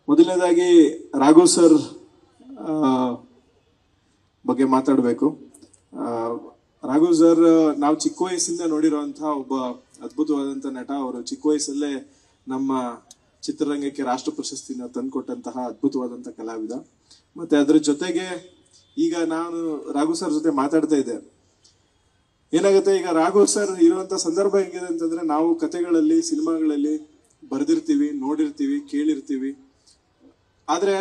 ಮೊದಲನೇದಾಗಿ ರಾಘು ಸರ್ ಆ, ಬಗ್ಗೆ ಮಾತಾಡಬೇಕು ರಾಘು ಸರ್ ನಾವು ಚಿಕ್ಕ ವಯಸ್ಸಿಂದ ನೋಡಿರುವಂತಹ ಒಬ್ಬ ಅದ್ಭುತವಾದಂಥ ನಟ ಅವರು ಚಿಕ್ಕ ವಯಸ್ಸಲ್ಲೇ ನಮ್ಮ ಚಿತ್ರರಂಗಕ್ಕೆ ರಾಷ್ಟ್ರ ಪ್ರಶಸ್ತಿನ ತಂದುಕೊಟ್ಟಂತಹ ಅದ್ಭುತವಾದಂಥ ಕಲಾವಿದ ಮತ್ತೆ ಅದ್ರ ಜೊತೆಗೆ ಈಗ ನಾನು ರಾಘು ಸರ್ ಜೊತೆ ಮಾತಾಡ್ತಾ ಇದ್ದೆ ಏನಾಗುತ್ತೆ ಈಗ ರಾಘವ್ ಸರ್ ಇರುವಂತ ಸಂದರ್ಭ ಹೆಂಗಿದೆ ಅಂತಂದ್ರೆ ನಾವು ಕತೆಗಳಲ್ಲಿ ಸಿನಿಮಾಗಳಲ್ಲಿ ಬರ್ದಿರ್ತೀವಿ ನೋಡಿರ್ತೀವಿ ಕೇಳಿರ್ತೀವಿ ಆದ್ರೆ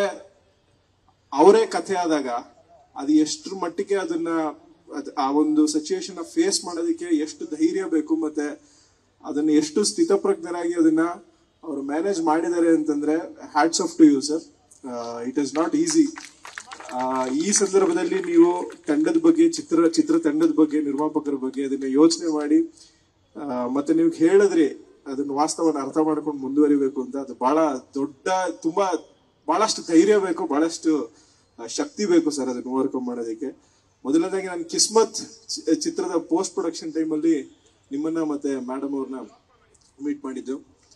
ಅವರೇ ಕಥೆ ಆದಾಗ ಅದು ಎಷ್ಟ್ರ ಮಟ್ಟಿಗೆ ಅದನ್ನ ಅದ್- ಆ ಒಂದು ಸಿಚುಯೇಷನ್ ಫೇಸ್ ಮಾಡೋದಕ್ಕೆ ಎಷ್ಟು ಧೈರ್ಯ ಬೇಕು ಮತ್ತೆ ಅದನ್ನ ಎಷ್ಟು ಸ್ಥಿತಪ್ರಜ್ಞರಾಗಿ ಅದನ್ನ ಅವರು ಮ್ಯಾನೇಜ್ ಮಾಡಿದ್ದಾರೆ ಅಂತಂದ್ರೆ hats off to you sir it is not easy ಈ ಸಂದರ್ಭದಲ್ಲಿ ನೀವು ತಂಡದ ಬಗ್ಗೆ ಚಿತ್ರ ಚಿತ್ರ ತಂಡದ ಬಗ್ಗೆ ನಿರ್ಮಾಪಕರ ಬಗ್ಗೆ ಅದನ್ನ ಯೋಚನೆ ಮಾಡಿ ಆ, ಮತ್ತೆ ನೀವು ಹೇಳಿದ್ರಿ ಅದನ್ನ ವಾಸ್ತವನ ಅರ್ಥ ಮಾಡ್ಕೊಂಡು ಮುಂದುವರಿಬೇಕು ಅಂತ ಅದು ಬಹಳ ದೊಡ್ಡ ತುಂಬಾ ಬಹಳಷ್ಟು ಧೈರ್ಯ ಬೇಕು ಬಹಳಷ್ಟು ಆ, ಶಕ್ತಿ ಬೇಕು ಸರ್ ಅದನ್ನ ಓವರ್ಕಮ್ ಮಾಡೋದಕ್ಕೆ ಮೊದಲನೇದಾಗಿ ನಾನು ಕಿಸ್ಮತ್ ಚಿ- ಚಿತ್ರದ ಪೋಸ್ಟ್ ಪ್ರೊಡಕ್ಷನ್ ಟೈಮಲ್ಲಿ ನಿಮ್ಮನ್ನ ಮತ್ತೆ ಮೇಡಮ್ ಅವ್ರನ್ನ ಮೀಟ್ ಮಾಡಿದ್ದು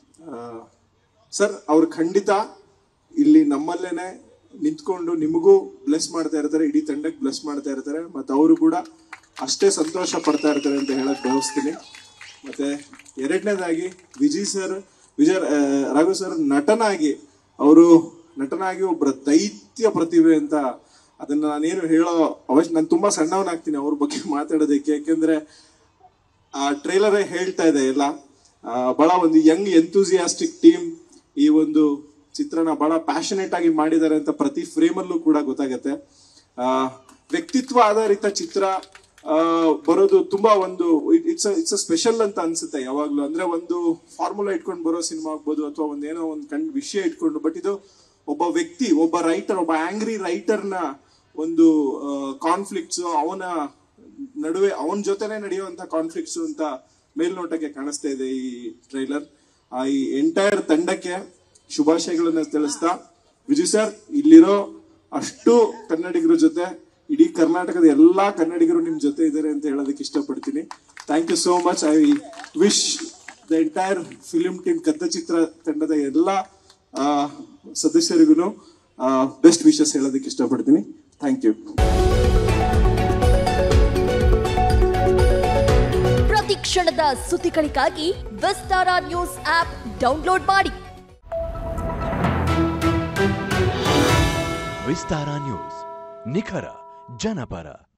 ಸರ್ ಅವ್ರು ಖಂಡಿತ ಇಲ್ಲಿ ನಮ್ಮಲ್ಲೇನೆ ನಿಂತ್ಕೊಂಡು ನಿಮಗೂ ಬ್ಲೆಸ್ ಮಾಡ್ತಾ ಇರ್ತಾರೆ ಇಡೀ ತಂಡಕ್ಕೆ ಬ್ಲೆಸ್ ಮಾಡ್ತಾ ಇರ್ತಾರೆ ಮತ್ತೆ ಅವರು ಕೂಡ ಅಷ್ಟೇ ಸಂತೋಷ ಪಡ್ತಾ ಇರ್ತಾರೆ ಅಂತ ಹೇಳಕ್ ಬಯಸ್ತೀನಿ ಮತ್ತೆ ಎರಡನೇದಾಗಿ ವಿಜಯ್ ಸರ್ ವಿಜಯ್ ಆ, ರಾಘವ್ ಸರ್ ನಟನಾಗಿ ಅವರು ನಟನಾಗಿ ಒಬ್ಬರ ದೈತ್ಯ ಪ್ರತಿಭೆ ಅಂತ ಅದನ್ನ ನಾನೇನು ಹೇಳೋ ಅವಶ್ಯ ನಾನು ತುಂಬಾ ಸಣ್ಣವನಾಗ್ತೀನಿ ಅವ್ರ ಬಗ್ಗೆ ಮಾತಾಡೋದಕ್ಕೆ ಯಾಕೆಂದ್ರೆ ಆ ಟ್ರೈಲರ್ ಹೇಳ್ತಾ ಇದೆ ಎಲ್ಲ ಆ, ಬಹಳ ಒಂದು ಯಂಗ್ ಎಂತೂಸಿಯಾಸ್ಟಿಕ್ ಟೀಮ್ ಈ ಒಂದು ಚಿತ್ರನ ಬಹಳ ಪ್ಯಾಷನೇಟ್ ಆಗಿ ಮಾಡಿದ್ದಾರೆ ಅಂತ ಪ್ರತಿ ಫ್ರೇಮ್ ಅಲ್ಲೂ ಕೂಡ ಗೊತ್ತಾಗತ್ತೆ ಆ, ವ್ಯಕ್ತಿತ್ವ ಆಧಾರಿತ ಚಿತ್ರ ಆ, ಬರೋದು ತುಂಬಾ ಒಂದು ಇಟ್ಸ್ ಇಟ್ಸ್ ಸ್ಪೆಷಲ್ ಅಂತ ಅನ್ಸುತ್ತೆ ಯಾವಾಗ್ಲೂ ಅಂದ್ರೆ ಒಂದು ಫಾರ್ಮುಲಾ ಇಟ್ಕೊಂಡು ಬರೋ ಸಿನಿಮಾ ಆಗ್ಬೋದು ಅಥವಾ ಒಂದೇನೋ ಒಂದು ಕಂಡ್ ವಿಷಯ ಇಟ್ಕೊಂಡು ಬಟ್ ಇದು ಒಬ್ಬ ವ್ಯಕ್ತಿ ಒಬ್ಬ ರೈಟರ್ ಒಬ್ಬ ಆಂಗ್ರಿ ರೈಟರ್ನ ಒಂದು ಕಾನ್ಫ್ಲಿಕ್ಟ್ಸ್ ಅವನ ನಡುವೆ ಅವನ ಜೊತೆನೆ ನಡೆಯುವಂತ ಕಾನ್ಫ್ಲಿಕ್ಟ್ಸ್ ಅಂತ ಮೇಲ್ನೋಟಕ್ಕೆ ಕಾಣಿಸ್ತಾ ಇದೆ ಈ ಟ್ರೈಲರ್ ಆ ಈ ಎಂಟೈರ್ ತಂಡಕ್ಕೆ ಶುಭಾಶಯಗಳನ್ನ ತಿಳಿಸ್ತಾ ವಿಜಯ್ ಸರ್ ಇಲ್ಲಿರೋ ಅಷ್ಟು ಕನ್ನಡಿಗರ ಜೊತೆ ಇಡೀ ಕರ್ನಾಟಕದ ಎಲ್ಲಾ ಕನ್ನಡಿಗರು ನಿಮ್ ಜೊತೆ ಇದ್ದಾರೆ ಅಂತ ಹೇಳೋದಕ್ಕೆ ಇಷ್ಟಪಡ್ತೀನಿ thank you so much I wish the entire film team ಕದ್ದ ಚಿತ್ರ ತಂಡದ ಎಲ್ಲಾ ಆ, ಸದಸ್ಯರಿಗೂ ಬೆಸ್ಟ್ ವಿಶಸ್ ಹೇಳೋದಕ್ಕೆ ಇಷ್ಟಪಡ್ತೀನಿ ಥ್ಯಾಂಕ್ ಯು ಪ್ರತಿ ಕ್ಷಣದ ಸುದ್ದಿಗಳಿಗಾಗಿ ವಿಸ್ತಾರ ನ್ಯೂಸ್ ಆಪ್ ಡೌನ್ಲೋಡ್ ಮಾಡಿ ವಿಸ್ತಾರ ನ್ಯೂಸ್ ನಿಖರ ಜನಪರ